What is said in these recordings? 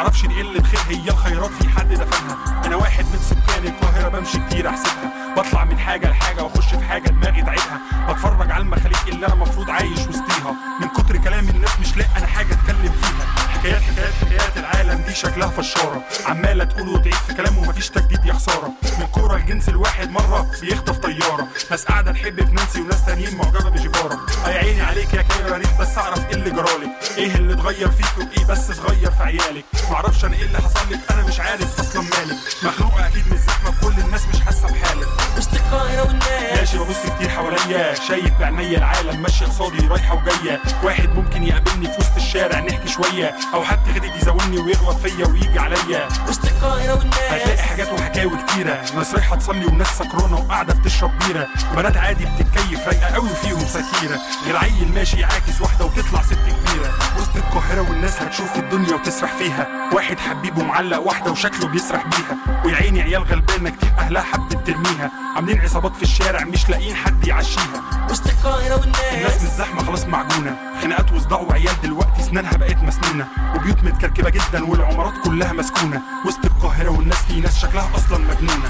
معرفش دي قله خير هي الخيرات في حد دفنها انا واحد من سكان القاهره بمشي كتير احسبها بطلع من حاجه لحاجه واخش في حاجه دماغي تعبها بتفرج على المخاليق اللي انا مفروض عايش وسطيها من كتر كلام الناس مش لاقي انا حاجه اتكلم فيها حكايات حكايات حكايات العالم دي شكلها فشاره عماله تقول وتعيد في كلام ومفيش تجديد يا خساره من كوره الجنس الواحد مره بيخطف طياره ناس قاعده تحب في نانسي وناس تانيين معجبه بجيفارا يا عيني عليك يا كايرو يا ريت بس اعرف ايه اللي جرالك ايه اللي اتغير فيك وايه بس اتغير في عيالك معرفش انا ايه اللي حصل لك انا مش عارف اصلا مالك مخلوقه اكيد من الزحمه كل الناس مش حاسه بحالك وسط القاهرة والناس ماشي ببص كتير حواليا شايف بعينيا العالم ماشي قصادي رايحه وجايه واحد ممكن يقابلني في وسط الشارع نحكي شويه او حد غيري يزاولني ويغلط فيا ويجي عليا وسط القاهرة هتلاقي والناس حاجات وحكاوي كتيرة ناس رايحة تصلي وناس سكرانة وقاعدة بتشرب بيرة وبنات عادي بتتكيف رايقة قوي فيهم سكيرة غير عيل ماشي يعاكس واحدة وتطلع ست كبيرة وسط القاهرة والناس هتشوف الدنيا وتسرح فيها واحد حبيبه معلق واحدة وشكله بيسرح بيها ويا عيني عيال غلبانة كتير أهلها حبت ترميها عاملين عصابات في الشارع مش لاقيين حد يعشيها وسط القاهرة الناس من والناس الزحمة خلاص معجونة خناقات وصداع وعيال دلوقتي سنانها بقت مسنونة وبيوت متكركبة جدا والعمارات كلها مسكونة وسط القاهرة والناس في ناس شكلها أصلا مجنونة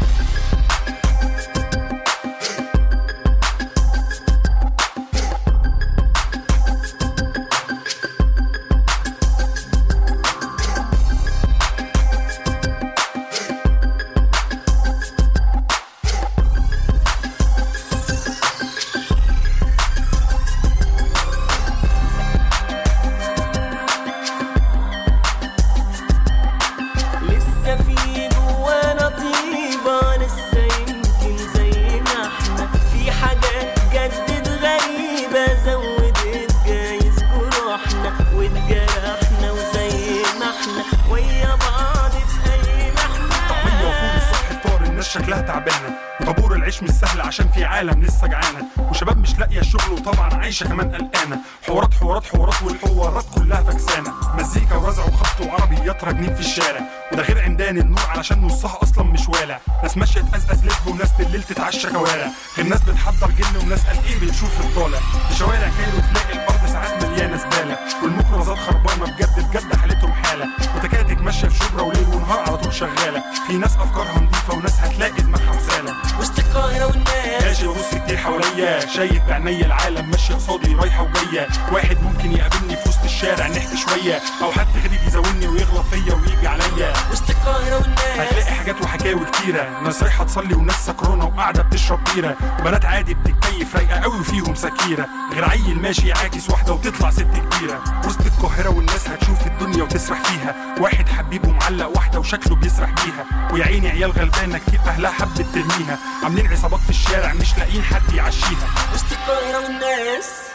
لسه في جوانا طيبة لسه يمكن زي ما احنا في حاجات جدت غريبة زودت جايز جروحنا واتجرحنا وزي ما احنا ويا بعض في اي طعمية وفول الصبح فطار الناس شكلها تعبانة وطابور العيش مش سهل عشان في عالم لسه جعانة وشباب مش لاقية الشغل وطبعا عايشة كمان قلقانة حوارات حوارات حوارات والحوارات كلها فكسانة مزيكا ورزع وخبط وعربيات راكنين في الشارع وده غير عمدان النور علشان نصها اصلا مش والع ناس ماشية تقزقز لب وناس بالليل تتعشى كوارع غير ناس بتحضر جن وناس قال ايه بتشوف الطالع في شوارع كايرو تلاقي الارض ساعات مليانة زبالة والميكروباصات خربانة بجد بجد حالتهم حالة وتكاتك ماشية في شبرا وليل ونهار على طول شغالة في ناس افكارها نظيفة وناس هتلاقي دماغها مسالة وسط القاهرة والناس ماشي ببص كتير حواليا شايف بعينيا العالم ماشي قصادي رايحه وجايه واحد ممكن يقابلني في وسط الشارع نحكي شويه او حد غريب يزاولني ويغلط فيا ويجي عليا وسط القاهرة هتلاقي والناس حاجات وحكاوي كتيرة ناس رايحة تصلي وناس سكرانة وقاعدة بتشرب بيرة وبنات عادي بتتكيف رايقة قوي وفيهم سكيرة غير عيل ماشي يعاكس واحدة وتطلع ست كبيرة وسط القاهرة والناس هتشوف الدنيا وتسرح فيها واحد حبيبه معلق واحدة وشكله بيسرح بيها ويا عيني عيال غلبانة كتير أهلها حبت ترميها عاملين عصابات في الشارع مش لاقيين حد يعشيها وسط القاهرة والناس